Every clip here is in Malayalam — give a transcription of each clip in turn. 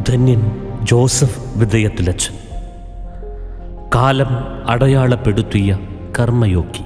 ധന്യൻ ജോസഫ് വിധേയത്തിലച്ചൻ കാലം അടയാളപ്പെടുത്തിയ കർമ്മയോഗി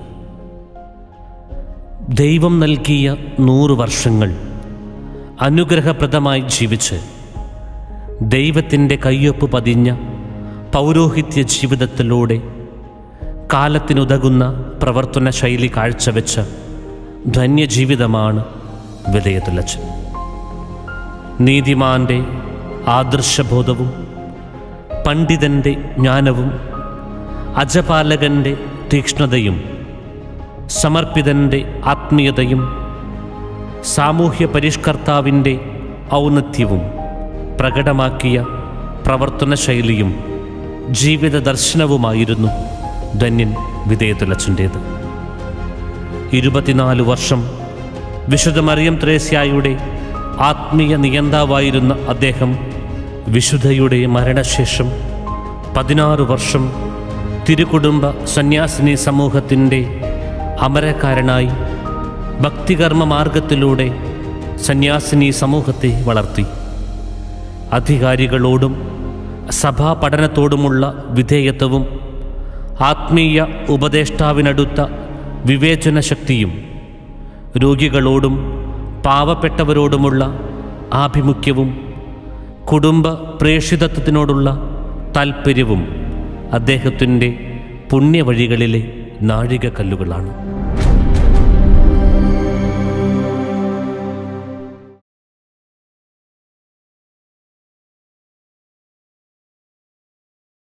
ദൈവം നൽകിയ നൂറ് വർഷങ്ങൾ അനുഗ്രഹപ്രദമായി ജീവിച്ച് ദൈവത്തിൻ്റെ കയ്യൊപ്പ് പതിഞ്ഞ പൗരോഹിത്യ ജീവിതത്തിലൂടെ കാലത്തിനുതകുന്ന പ്രവർത്തന ശൈലി കാഴ്ചവെച്ച ധന്യജീവിതമാണ് വിധേയത്തിലച്ചൻ നീതിമാന്റെ ആദർശബോധവും പണ്ഡിതൻ്റെ ജ്ഞാനവും അജപാലകൻ്റെ തീക്ഷ്ണതയും സമർപ്പിതൻ്റെ ആത്മീയതയും സാമൂഹ്യ പരിഷ്കർത്താവിൻ്റെ ഔന്നത്യവും പ്രകടമാക്കിയ പ്രവർത്തന ശൈലിയും ജീവിത ദർശനവുമായിരുന്നു ധന്യൻ വിധേയതുലച്ചൻ്റേത് ഇരുപത്തിനാല് വർഷം വിശുദ്ധ മറിയം ത്രേസ്യായുടെ ആത്മീയ നിയന്താവായിരുന്ന അദ്ദേഹം വിശുദ്ധയുടെ മരണശേഷം പതിനാറ് വർഷം തിരുകുടുംബ സന്യാസിനി സമൂഹത്തിൻ്റെ അമരക്കാരനായി ഭക്തികർമ്മ മാർഗത്തിലൂടെ സന്യാസിനി സമൂഹത്തെ വളർത്തി അധികാരികളോടും സഭാ പഠനത്തോടുമുള്ള വിധേയത്വവും ആത്മീയ ഉപദേഷ്ടാവിനടുത്ത വിവേചന ശക്തിയും രോഗികളോടും പാവപ്പെട്ടവരോടുമുള്ള ആഭിമുഖ്യവും കുടുംബ പ്രേഷിതത്വത്തിനോടുള്ള താൽപ്പര്യവും അദ്ദേഹത്തിൻ്റെ പുണ്യവഴികളിലെ നാഴികക്കല്ലുകളാണ്